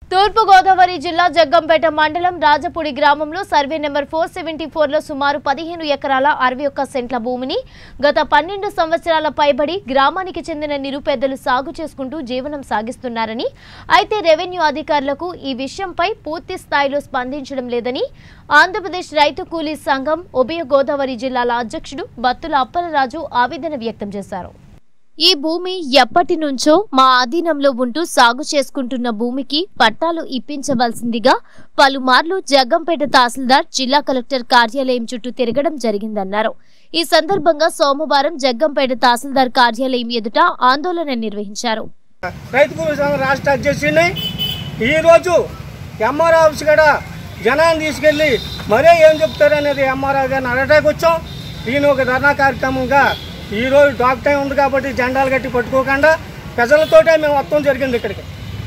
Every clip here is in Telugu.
తూర్పుగోదావరి జిల్లా జగ్గంపేట మండలం రాజపూడి గ్రామంలో సర్వే నెంబర్ ఫోర్ సెవెంటీ ఫోర్లో సుమారు పదిహేను ఎకరాల అరవై ఒక్క సెంట్ల భూమిని గత పన్నెండు సంవత్సరాల పైబడి గ్రామానికి చెందిన నిరుపేదలు సాగు చేసుకుంటూ జీవనం సాగిస్తున్నారని అయితే రెవెన్యూ అధికారులకు ఈ విషయంపై పూర్తి స్థాయిలో స్పందించడం లేదని ఆంధ్రప్రదేశ్ రైతు కూలీ సంఘం ఉభయ గోదావరి జిల్లాల అధ్యక్షుడు బత్తుల అప్పలరాజు ఆవేదన వ్యక్తం చేశారు ఈ భూమి ఎప్పటి నుంచో మా ఆధీనంలో ఉంటూ సాగు చేసుకుంటున్న భూమికి పట్టాలు ఇప్పించవలసిందిగా పలుమార్లు జగ్గంపేట తహసీల్దార్ జిల్లా కలెక్టర్ కార్యాలయం చుట్టూ తిరగడం జరిగిందన్నారు ఈ సందర్భంగా సోమవారం జగ్గంపేట తహసీల్దార్ కార్యాలయం ఎదుట ఆందోళన నిర్వహించారు రైతు కూలీ సంఘం రాష్ట్ర అధ్యక్షుడిని ఈరోజు ఎంఆర్ ఆఫీస్ కాడ జనాన్ని తీసుకెళ్ళి మరే ఏం చెప్తారు అనేది ఎంఆర్ఆర్ గారిని అడగటానికి వచ్చాం ఈయన ఒక ధర్నా కార్యక్రమంగా ఈరోజు డాక్ టైం ఉంది కాబట్టి జెండాలు కట్టి పట్టుకోకుండా ప్రజలతోటే మేము మొత్తం జరిగింది ఇక్కడికి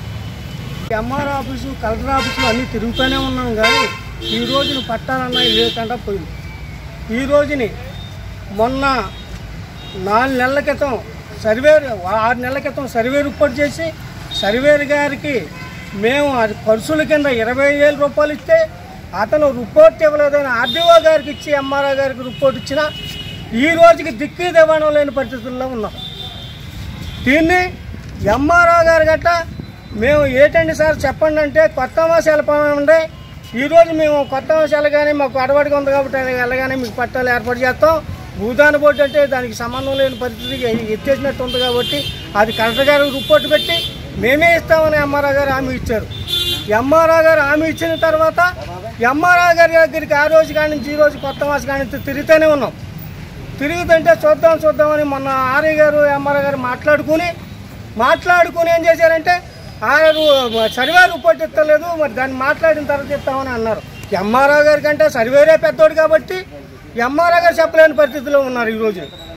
ఎంఆర్ ఆఫీసు కలెక్టర్ ఆఫీసులు అన్నీ తిరుగుతూనే ఉన్నాం కానీ ఈ రోజున పట్టాలన్నా లేకుండా పోయింది ఈ రోజుని మొన్న నాలుగు నెలల క్రితం సర్వేర్ ఆరు నెలల క్రితం సర్వే రిపోర్ట్ చేసి సర్వేర్ గారికి మేము అది ఖర్చుల కింద ఇరవై వేల రూపాయలు ఇస్తే అతను రిపోర్ట్ ఇవ్వలేదని ఆర్డీఓ గారికి ఇచ్చి ఎంఆర్ఓ గారికి రిపోర్ట్ ఇచ్చిన ఈ రోజుకి దిక్కు దివాణం లేని పరిస్థితుల్లో ఉన్నాం దీన్ని ఎంఆర్ఓ గారు గట్ట మేము ఏంటండి సార్ చెప్పండి అంటే కొత్త మాసాలు ఉండే ఈరోజు మేము కొత్త మాసాలు కానీ మాకు అడవాడిగా ఉంది కాబట్టి అది వెళ్ళగానే మీకు పట్టాలు ఏర్పాటు చేస్తాం భూదాన బోర్డు అంటే దానికి సంబంధం లేని పరిస్థితికి ఎత్తేసినట్టు ఉంది కాబట్టి అది కలెక్టర్ గారు రిపోర్ట్ పెట్టి మేమే ఇస్తామని ఎంఆర్ఓ గారు హామీ ఇచ్చారు ఎంఆర్ఓ గారు హామీ ఇచ్చిన తర్వాత ఎంఆర్ఓ గారి దగ్గరికి ఆ రోజు కాడి నుంచి ఈ రోజు కొత్త మాసం కాడి నుంచి తిరుగుతూనే ఉన్నాం తిరుగుతుంటే చూద్దాం చూద్దామని మొన్న ఆర్య గారు ఎంఆర్ఓ గారు మాట్లాడుకుని మాట్లాడుకుని ఏం చేశారంటే ఆయన సర్వే రిపోర్ట్ ఇస్తలేదు మరి దాన్ని మాట్లాడిన తర్వాత ఇస్తామని అన్నారు ఎంఆర్ఓ గారి కంటే సర్వేరే పెద్దోడు కాబట్టి ఎంఆర్ఓ గారు చెప్పలేని పరిస్థితిలో ఉన్నారు ఈరోజు